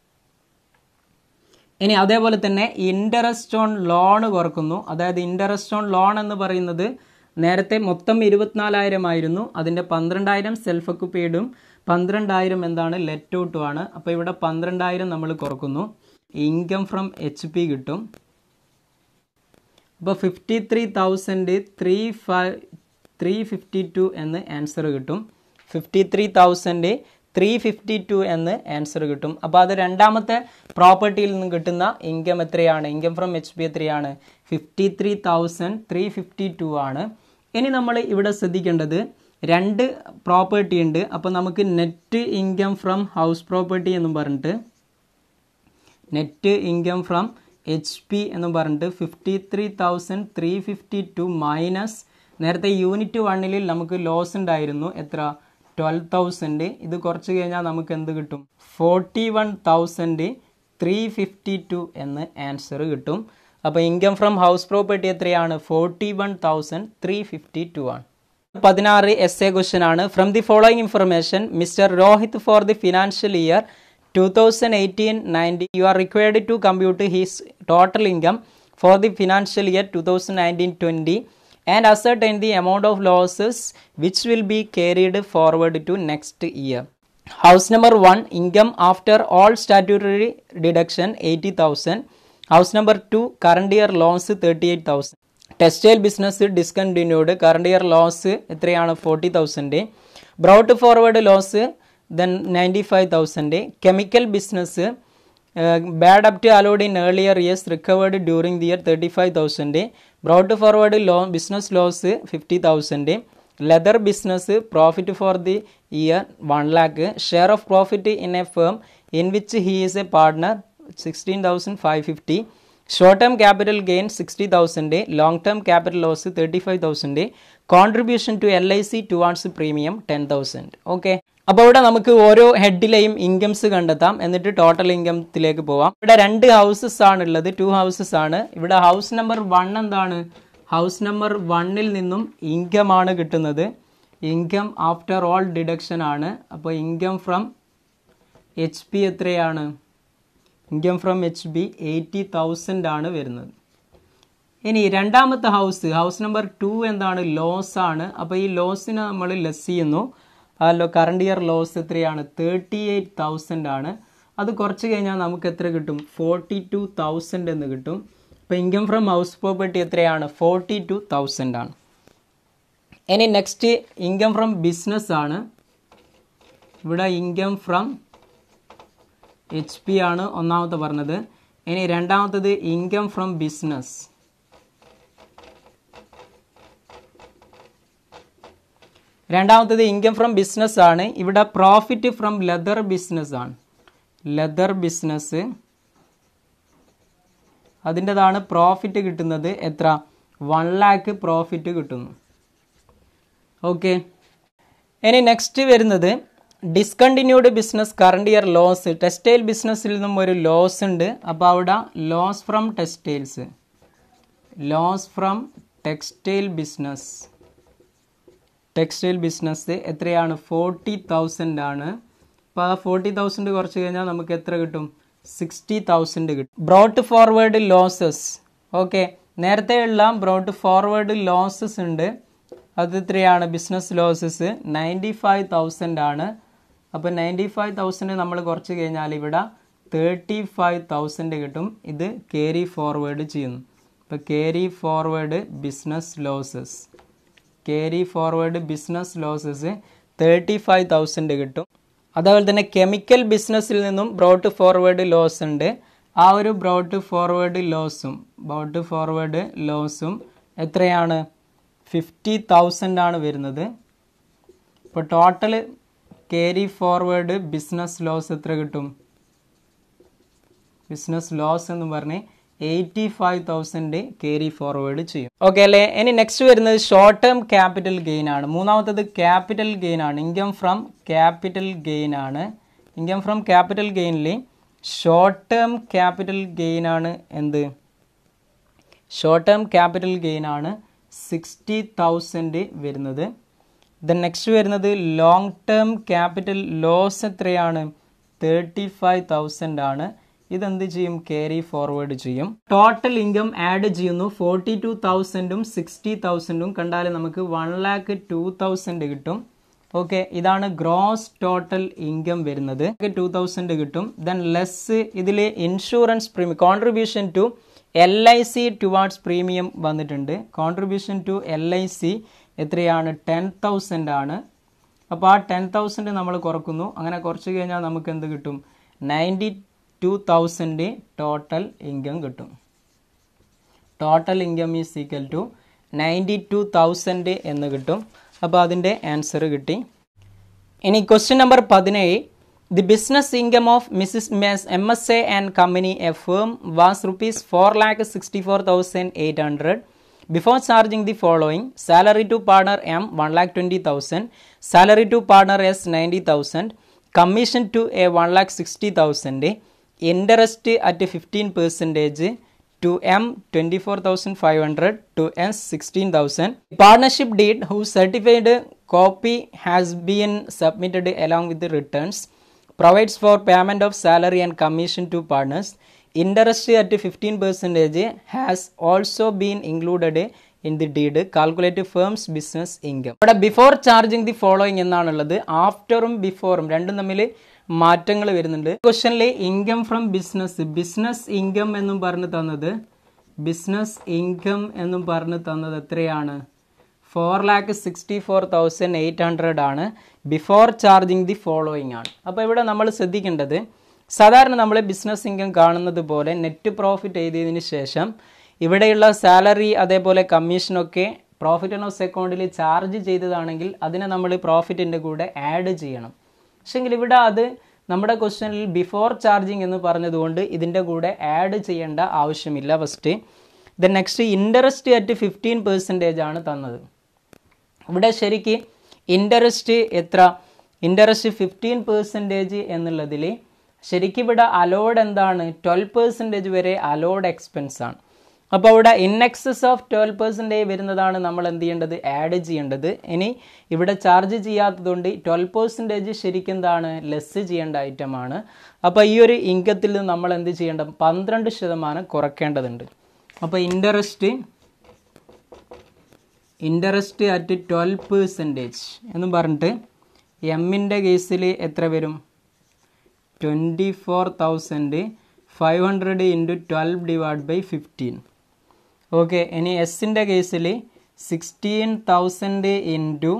ഇനി അതേപോലെ തന്നെ ഇൻട്രസ്റ്റ് ഓൺ ലോൺ കുറക്കുന്നു അതായത് ഇൻട്രസ്റ്റ് ഓൺ ലോൺ എന്ന് പറയുന്നത് നേരത്തെ മൊത്തം ഇരുപത്തിനാലായിരം ആയിരുന്നു അതിൻ്റെ പന്ത്രണ്ടായിരം സെൽഫ് ഒക്കുപ്പൈഡും പന്ത്രണ്ടായിരം എന്താണ് ലെറ്റ് ഔട്ടുമാണ് അപ്പോൾ ഇവിടെ പന്ത്രണ്ടായിരം നമ്മൾ കുറക്കുന്നു ഇൻകം ഫ്രം എച്ച് പി കിട്ടും അപ്പോൾ fifty three thousand three five three fifty two എന്ന് ആൻസർ കിട്ടും fifty three thousand three fifty two എന്ന് ആൻസർ കിട്ടും അപ്പോൾ അത് രണ്ടാമത്തെ പ്രോപ്പർട്ടിയിൽ നിന്ന് കിട്ടുന്ന ഇൻകം എത്രയാണ് ഇൻകം ഫ്രം എച്ച് പി എത്രയാണ് fifty three thousand three fifty two ആണ് ഇനി നമ്മൾ ഇവിടെ ശ്രദ്ധിക്കേണ്ടത് രണ്ട് പ്രോപ്പർട്ടി ഉണ്ട് അപ്പോൾ നമുക്ക് net income from house property എന്നും പറഞ്ഞിട്ട് net income from H P എന്ന് പറഞ്ഞിട്ട് fifty three thousand three fifty two minus നേരത്തെ യൂണിറ്റ് വണ്ണിൽ നമുക്ക് ലോസ് ഉണ്ടായിരുന്നു എത്ര ട്വൽവ് തൗസൻഡ് ഇത് കുറച്ച് കഴിഞ്ഞാൽ നമുക്ക് എന്ത് കിട്ടും forty one thousand three fifty two എന്ന് ആൻസർ കിട്ടും അപ്പോൾ ഇൻകം ഫ്രം ഹൗസ് പ്രോപ്പർട്ടി എത്രയാണ് forty one thousand three fifty two ആണ് പതിനാറ് എസ് എ ക്വസ്റ്റ്യൻ ആണ് from the following information mister Rohit for the financial year two thousand eighteen nineteen you are required to compute his total income for the financial year two thousand nineteen twenty and ascertain the amount of losses which will be carried forward to next year. House number 1 income after all statutory deduction 80,000. House number 2 current year loss 38,000. Textile business discontinued current year loss എത്രയാണ് forty thousand brought forward loss then ninety five thousand chemical business bad up to allowed in earlier years recovered during the year thirty five thousand brought forward low business loss fifty thousand leather business profit for the year one lakh share of profit in a firm in which he is a partner sixteen thousand five fifty short term capital gain sixty thousand long term capital loss thirty five thousand contribution to L I C towards premium ten thousand okay അപ്പോൾ ഇവിടെ നമുക്ക് ഓരോ ഹെഡിലെയും incomes കണ്ടെത്താം എന്നിട്ട് total ഇൻകംത്തിലേക്ക് പോവാം ഇവിടെ രണ്ട് houses ആണ് ഉള്ളത് ടു ഹൗസസ് ആണ് ഇവിടെ ഹൗസ് നമ്പർ വൺ എന്താണ് ഹൗസ് നമ്പർ വണ്ണിൽ നിന്നും ഇൻകം ആണ് കിട്ടുന്നത് ഇൻകം ആഫ്റ്റർ ഓൾ ഡിഡക്ഷൻ ആണ് അപ്പോൾ ഇൻകം ഫ്രം എച്ച് പി എത്രയാണ് income from H P eighty thousand ആണ് വരുന്നത് ഇനി രണ്ടാമത്തെ ഹൗസ് ഹൗസ് നമ്പർ ടു എന്താണ് ലോസ് ആണ് അപ്പോൾ ഈ ലോസിനെ നമ്മൾ ലെസ് ചെയ്യുന്നു ആ ലോ കറണ്ട് ഇയർ ലോസ് എത്രയാണ് തേർട്ടി എയ്റ്റ് തൗസൻഡ് ആണ് അത് കുറച്ച് കഴിഞ്ഞാൽ നമുക്ക് എത്ര കിട്ടും ഫോർട്ടി ടു തൗസൻഡ് എന്ന് കിട്ടും അപ്പോൾ ഇൻകം ഫ്രം ഹൗസ് പ്രോപ്പർട്ടി എത്രയാണ് ഫോർട്ടി ടു തൗസൻഡ് ആണ് ഇനി നെക്സ്റ്റ് ഇൻകം ഫ്രം ബിസിനസ് ആണ് ഇവിടെ ഇൻകം ഫ്രം എച്ച് പി ആണ് ഒന്നാമത്തെ പറഞ്ഞത് ഇനി രണ്ടാമത്തത് ഇൻകം ഫ്രം ബിസിനസ് രണ്ടാമത്തത് ഇൻകം ഫ്രം ബിസിനസ് ആണ് ഇവിടെ പ്രോഫിറ്റ് ഫ്രം ലെതർ ബിസിനസ് ആണ് ലെതർ ബിസിനസ് അതിൻ്റെതാണ് പ്രോഫിറ്റ് കിട്ടുന്നത് എത്ര വൺ ലാക്ക് പ്രോഫിറ്റ് കിട്ടുന്നു ഓക്കെ ഇനി നെക്സ്റ്റ് വരുന്നത് discontinued business current year loss textile ബിസിനസ്സിൽ നിന്നും ഒരു ലോസ് ഉണ്ട് അപ്പോൾ അവിടെ loss from textiles loss from textile business textile business എത്രയാണ് ഫോർട്ടി തൗസൻഡ് ആണ് അപ്പോൾ ആ ഫോർട്ടി തൗസൻഡ് കുറച്ച് കഴിഞ്ഞാൽ നമുക്ക് എത്ര കിട്ടും സിക്സ്റ്റി തൗസൻഡ് കിട്ടും ബ്രോട്ട് ഫോർവേഡ് ലോസസ് ഓക്കെ നേരത്തെ ഉള്ള ബ്രോട്ട് ഫോർവേഡ് ലോസസ് ഉണ്ട് അത് എത്രയാണ് business losses ninety five thousand ആണ് അപ്പോൾ നയൻറ്റി ഫൈവ് തൗസൻഡ് നമ്മൾ കുറച്ച് കഴിഞ്ഞാൽ ഇവിടെ തേർട്ടി ഫൈവ് തൗസൻഡ് കിട്ടും ഇത് കേരി ഫോർവേഡ് ചെയ്യുന്നു അപ്പോൾ carry forward business losses carry forward business losses thirty five thousand കിട്ടും അതേപോലെ തന്നെ കെമിക്കൽ ബിസിനസ്സിൽ നിന്നും ബ്രോട്ട് ഫോർവേഡ് ലോസ് ഉണ്ട് ആ ഒരു ബ്രോട്ട് ഫോർവേഡ് ലോസും ബ്രോട്ട് ഫോർവേഡ് ലോസും എത്രയാണ് ഫിഫ്റ്റി തൗസൻഡ് ആണ് വരുന്നത് ഇപ്പോൾ total carry forward business loss എത്ര കിട്ടും ബിസിനസ് ലോസ് എന്ന് പറഞ്ഞ് eighty five thousand carry forward ചെയ്യും ഓക്കെ അല്ലേ ഇനി നെക്സ്റ്റ് വരുന്നത് ഷോർട്ട് ടേം ക്യാപിറ്റൽ ഗെയിൻ ആണ് മൂന്നാമത്തത് ക്യാപിറ്റൽ ഗെയിൻ ആണ് ഇൻകം ഫ്രം ക്യാപിറ്റൽ ഗെയിൻ ആണ് ഇൻകം ഫ്രം ക്യാപിറ്റൽ ഗെയിനിൽ ഷോർട്ട് ടേം ക്യാപിറ്റൽ ഗെയിൻ ആണ് എന്ത് ഷോർട്ട് ടേം ക്യാപിറ്റൽ ഗെയിൻ ആണ് സിക്സ്റ്റി തൗസൻഡ് വരുന്നത് ദെൻ നെക്സ്റ്റ് വരുന്നത് ലോങ് ടേം ക്യാപിറ്റൽ ലോസ് എത്രയാണ് തേർട്ടി ഫൈവ് തൗസൻഡ് ആണ് ഇതെന്ത് ചെയ്യും ക്യാരി ഫോർവേഡ് ചെയ്യും ടോട്ടൽ ഇൻകം ആഡ് ചെയ്യുന്നു ഫോർട്ടി ടു തൗസൻഡും സിക്സ്റ്റി തൗസൻഡും കണ്ടാൽ നമുക്ക് വൺ ലാക്ക് ടു തൗസൻഡ് കിട്ടും ഓക്കെ ഇതാണ് ഗ്രോസ് ടോട്ടൽ ഇൻകം വരുന്നത് ടു തൗസൻഡ് കിട്ടും ദെൻ ലെസ് ഇതിൽ insurance premium contribution to L I C towards premium വന്നിട്ടുണ്ട് contribution to L I C എത്രയാണ് ടെൻ തൗസൻഡ് ആണ് അപ്പോൾ ആ ടെൻ തൗസൻഡ് നമ്മൾ കുറക്കുന്നു അങ്ങനെ കുറച്ച് കഴിഞ്ഞാൽ നമുക്ക് എന്ത് കിട്ടും ninety two thousand total income കിട്ടും total income is equal to ninety two thousand എന്ന് കിട്ടും അപ്പോൾ അതിൻ്റെ ആൻസർ കിട്ടി ഇനി ക്വസ്റ്റ്യൻ നമ്പർ പതിനേഴ് the business income of missus messrs M S A and company a firm was rupees four lakh sixty four thousand eight hundred before charging the following salary to partner M one lakh twenty thousand salary to partner S ninety thousand commission to A one lakh sixty thousand interest at fifteen percentage to M 24,500 to S 16,000. Partnership deed whose certified copy has been submitted along with the returns provides for payment of salary and commission to partners. Interest at 15 percentage has also been included in the deed. Calculate firm's business income. ഇവിടെ before charging the following എന്നാണുള്ളത് ആഫ്റ്ററും ബിഫോറും രണ്ടും തമ്മിൽ മാറ്റങ്ങൾ വരുന്നുണ്ട് ക്വസ്റ്റനിൽ income from business business income എന്നും പറഞ്ഞു തന്നത് ബിസിനസ് ഇൻകം എന്നും പറഞ്ഞു തന്നത് എത്രയാണ് four lakh sixty four thousand eight hundred ആണ് ബിഫോർ ചാർജിങ് ദി ഫോളോയിങ് ആണ് അപ്പോൾ ഇവിടെ നമ്മൾ ശ്രദ്ധിക്കേണ്ടത് സാധാരണ നമ്മൾ ബിസിനസ് ഇൻകം കാണുന്നത് പോലെ നെറ്റ് പ്രോഫിറ്റ് എഴുതിയതിന് ശേഷം ഇവിടെയുള്ള സാലറി അതേപോലെ കമ്മീഷനൊക്കെ പ്രോഫിറ്റ് ആൻഡ് ലോസ് അക്കൗണ്ടിൽ ചാർജ് ചെയ്തതാണെങ്കിൽ അതിനെ നമ്മൾ പ്രോഫിറ്റിൻ്റെ കൂടെ ആഡ് ചെയ്യണം പക്ഷെങ്കിൽ ഇവിടെ അത് നമ്മുടെ ക്വസ്റ്റ്യനിൽ ബിഫോർ ചാർജിങ് എന്ന് പറഞ്ഞതുകൊണ്ട് ഇതിൻ്റെ കൂടെ ആഡ് ചെയ്യേണ്ട ആവശ്യമില്ല first then next interest at fifteen percentage ആണ് തന്നത് ഇവിടെ ശരിക്ക് ഇൻട്രസ്റ്റ് എത്ര ഇൻട്രസ്റ്റ് ഫിഫ്റ്റീൻ പെർസെൻറ്റേജ് എന്നുള്ളതിൽ ശരിക്കും ഇവിടെ അലോഡ് എന്താണ് ട്വൽവ് പെർസെൻറ്റേജ് വരെ അലോഡ് എക്സ്പെൻസ് ആണ് അപ്പോൾ അവിടെ in excess of twelve percentage വരുന്നതാണ് നമ്മൾ എന്ത് ചെയ്യേണ്ടത് ആഡ് ചെയ്യേണ്ടത് ഇനി ഇവിടെ ചാർജ് ചെയ്യാത്തതുകൊണ്ട് ട്വൽവ് പെർസെൻറ്റേജ് ശരിക്കും എന്താണ് ലെസ് ചെയ്യേണ്ട ഐറ്റമാണ് അപ്പോൾ ഈ ഒരു ഇൻകത്തിൽ നിന്ന് നമ്മൾ എന്ത് ചെയ്യേണ്ട പന്ത്രണ്ട് ശതമാനം കുറയ്ക്കേണ്ടതുണ്ട് അപ്പോൾ interest interest at twelve percentage എന്ന് പറഞ്ഞിട്ട് എമ്മിൻ്റെ കേസിൽ എത്ര വരും twenty four thousand five hundred into twelve divide by fifteen okay ഇനി എസിൻ്റെ കേസിൽ sixteen thousand into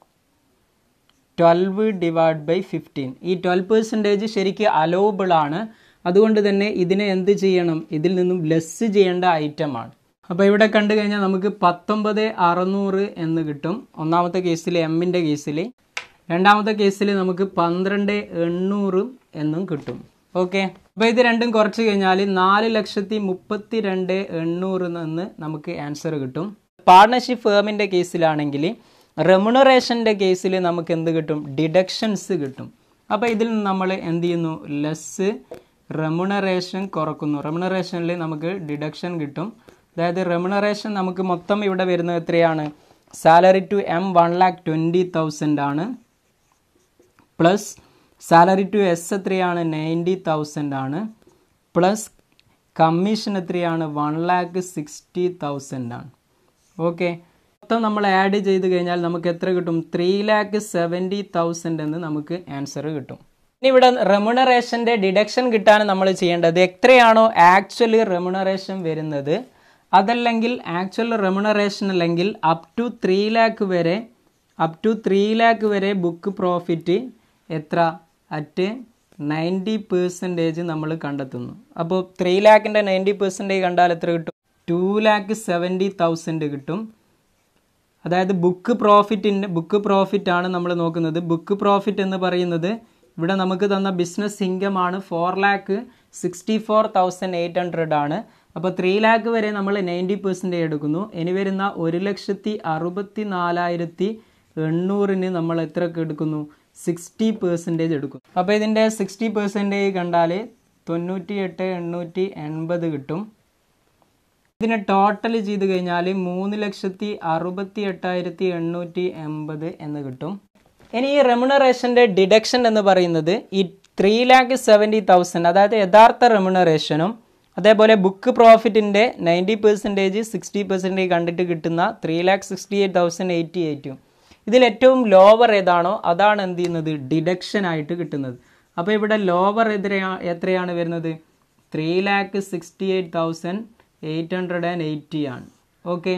twelve divide by fifteen ഈ ട്വൽവ് പെർസെൻറ്റേജ് ശരിക്കും അലോബിൾ ആണ് അതുകൊണ്ട് തന്നെ ഇതിനെ എന്ത് ചെയ്യണം ഇതിൽ നിന്നും ലെസ് ചെയ്യേണ്ട ഐറ്റമാണ് അപ്പോൾ ഇവിടെ കണ്ടു കഴിഞ്ഞാൽ നമുക്ക് പത്തൊമ്പത് അറുന്നൂറ് എന്ന് കിട്ടും ഒന്നാമത്തെ കേസിൽ എമ്മിൻ്റെ കേസിൽ രണ്ടാമത്തെ കേസിൽ നമുക്ക് പന്ത്രണ്ട് എണ്ണൂറ് എന്നും കിട്ടും ഓക്കെ അപ്പോൾ ഇത് രണ്ടും കുറച്ച് കഴിഞ്ഞാൽ നാല് ലക്ഷത്തി മുപ്പത്തി രണ്ട് എണ്ണൂറ് നിന്ന് നമുക്ക് ആൻസർ കിട്ടും പാർട്ണർഷിപ്പ് ഫേമിൻ്റെ കേസിലാണെങ്കിൽ റെമുണറേഷൻ്റെ കേസിൽ നമുക്ക് എന്ത് കിട്ടും ഡിഡക്ഷൻസ് കിട്ടും അപ്പോൾ ഇതിൽ നിന്ന് നമ്മൾ എന്ത് ചെയ്യുന്നു ലെസ് റെമുണറേഷൻ കുറക്കുന്നു റെമുണറേഷനിൽ നമുക്ക് ഡിഡക്ഷൻ കിട്ടും അതായത് റെമുണറേഷൻ നമുക്ക് മൊത്തം ഇവിടെ വരുന്നത് എത്രയാണ് salary to M one lakh twenty thousand ആണ് പ്ലസ് സാലറി ടു എസ് എത്രയാണ് നയൻറ്റി തൗസൻഡ് ആണ് പ്ലസ് കമ്മീഷൻ എത്രയാണ് വൺ ലാക്ക് സിക്സ്റ്റി തൗസൻഡ് ആണ് ഓക്കെ മൊത്തം നമ്മൾ ആഡ് ചെയ്ത് കഴിഞ്ഞാൽ നമുക്ക് എത്ര കിട്ടും ത്രീ ലാക്ക് സെവൻറ്റി തൗസൻഡ് എന്ന് നമുക്ക് ആൻസർ കിട്ടും ഇനി ഇവിടെ റെമുണറേഷൻ്റെ ഡിഡക്ഷൻ കിട്ടാൻ നമ്മൾ ചെയ്യേണ്ടത് എത്രയാണോ ആക്ച്വലി റെമുണറേഷൻ വരുന്നത് അതല്ലെങ്കിൽ ആക്ച്വൽ റെമുണറേഷൻ അല്ലെങ്കിൽ അപ് ടു ത്രീ ലാക്ക് വരെ അപ് ടു ത്രീ ലാക്ക് വരെ ബുക്ക് പ്രോഫിറ്റ് എത്ര അറ്റ് നയൻറ്റി പെർസെൻറ്റേജ് നമ്മൾ കണ്ടെത്തുന്നു അപ്പോൾ ത്രീ ലാക്കിൻ്റെ നയൻറ്റി പെർസെൻറ്റേജ് കണ്ടാൽ എത്ര കിട്ടും ടു ലാക്ക് സെവൻറ്റി തൗസൻഡ് കിട്ടും അതായത് ബുക്ക് പ്രോഫിറ്റിൻ്റെ ബുക്ക് പ്രോഫിറ്റ് ആണ് നമ്മൾ നോക്കുന്നത് ബുക്ക് പ്രോഫിറ്റ് എന്ന് പറയുന്നത് ഇവിടെ നമുക്ക് തന്ന ബിസിനസ് ഇൻകം ആണ് four lakh sixty four thousand eight hundred ആണ് അപ്പോൾ ത്രീ ലാക്ക് വരെ നമ്മൾ നയൻറ്റി പെർസെൻറ്റേജ് എടുക്കുന്നു ഇനി വരുന്ന ഒരു ലക്ഷത്തി അറുപത്തി നാലായിരത്തി എണ്ണൂറിന് നമ്മൾ എത്ര എടുക്കുന്നു സിക്സ്റ്റി പെർസെൻറ്റേജ് എടുക്കും അപ്പോൾ ഇതിൻ്റെ സിക്സ്റ്റി പെർസെൻറ്റേജ് കണ്ടാൽ തൊണ്ണൂറ്റി എട്ട് എണ്ണൂറ്റി എൺപത് കിട്ടും ഇതിനെ ടോട്ടൽ ചെയ്ത് കഴിഞ്ഞാൽ മൂന്ന് ലക്ഷത്തി അറുപത്തി എട്ടായിരത്തി എണ്ണൂറ്റി എൺപത് എന്ന് കിട്ടും ഇനി ഈ റെമുണറേഷൻ്റെ ഡിഡക്ഷൻ എന്ന് പറയുന്നത് ഈ ത്രീ ലാക്ക് സെവൻറ്റി തൗസൻഡ് അതായത് യഥാർത്ഥ റെമുണറേഷനും അതേപോലെ ബുക്ക് പ്രോഫിറ്റിൻ്റെ നയൻറ്റി പെർസെൻറ്റേജ് സിക്സ്റ്റി പെർസെൻറ്റേജ് കണ്ടിട്ട് കിട്ടുന്ന three lakh sixty eight thousand eighty എയ്റ്റും ഇതിൽ ഏറ്റവും ലോവർ ഏതാണോ അതാണ് എന്ത് ചെയ്യുന്നത് ഡിഡക്ഷൻ ആയിട്ട് കിട്ടുന്നത് അപ്പോൾ ഇവിടെ ലോവർ എത്രയാ എത്രയാണ് വരുന്നത് three lakh sixty eight thousand eight hundred and eighty ആണ് ഓക്കെ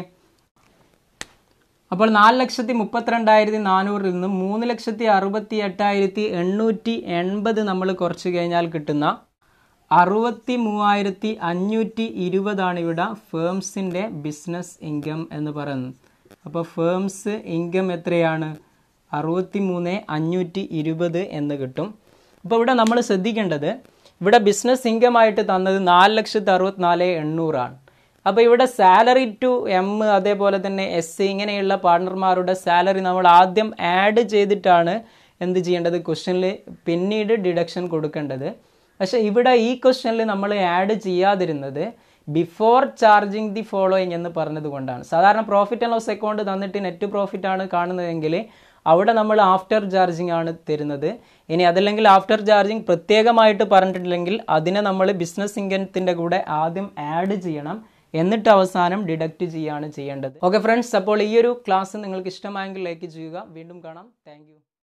അപ്പോൾ നാല് ലക്ഷത്തി മുപ്പത്തിരണ്ടായിരത്തി നാനൂറിൽ നിന്ന് മൂന്ന് ലക്ഷത്തി അറുപത്തി എട്ടായിരത്തി എണ്ണൂറ്റി എൺപത് നമ്മൾ കുറച്ച് കഴിഞ്ഞാൽ കിട്ടുന്ന അറുപത്തി മൂവായിരത്തി അഞ്ഞൂറ്റി ഇരുപതാണ് ഇവിടെ ഫേംസിൻ്റെ ബിസിനസ് ഇൻകം എന്ന് പറയുന്നത് അപ്പോൾ ഫേംസ് ഇൻകം എത്രയാണ് അറുപത്തി മൂന്ന് അഞ്ഞൂറ്റി ഇരുപത് എന്ന് കിട്ടും അപ്പോൾ ഇവിടെ നമ്മൾ ശ്രദ്ധിക്കേണ്ടത് ഇവിടെ ബിസിനസ് ഇൻകം ആയിട്ട് തന്നത് നാല് ലക്ഷത്തി അറുപത്തിനാല് എണ്ണൂറാണ് അപ്പോൾ ഇവിടെ സാലറി ടു എം അതേപോലെ തന്നെ എസ് ഇങ്ങനെയുള്ള പാർട്ണർമാരുടെ സാലറി നമ്മൾ ആദ്യം ആഡ് ചെയ്തിട്ടാണ് എന്ത് ചെയ്യേണ്ടത് ക്വസ്റ്റ്യനിൽ പിന്നീട് ഡിഡക്ഷൻ കൊടുക്കേണ്ടത് പക്ഷേ ഇവിടെ ഈ ക്വസ്റ്റ്യനിൽ നമ്മൾ ആഡ് ചെയ്യാതിരുന്നത് ബിഫോർ ചാർജിങ് ദി ഫോളോയിങ് എന്ന് പറഞ്ഞത് കൊണ്ടാണ് സാധാരണ പ്രോഫിറ്റ് ആൻഡ് ലോസ് അക്കൗണ്ട് തന്നിട്ട് നെറ്റ് പ്രോഫിറ്റ് ആണ് കാണുന്നതെങ്കിൽ അവിടെ നമ്മൾ ആഫ്റ്റർ ചാർജിങ് ആണ് തരുന്നത് ഇനി അതല്ലെങ്കിൽ ആഫ്റ്റർ ചാർജിങ് പ്രത്യേകമായിട്ട് പറഞ്ഞിട്ടില്ലെങ്കിൽ അതിനെ നമ്മൾ ബിസിനസ് ഇൻകത്തിൻ്റെ കൂടെ ആദ്യം ആഡ് ചെയ്യണം എന്നിട്ട് അവസാനം ഡിഡക്റ്റ് ചെയ്യുകയാണ് ചെയ്യേണ്ടത് ഓക്കെ ഫ്രണ്ട്സ് അപ്പോൾ ഈ ഒരു ക്ലാസ് നിങ്ങൾക്ക് ഇഷ്ടമായെങ്കിൽ ലൈക്ക് ചെയ്യുക വീണ്ടും കാണാം താങ്ക്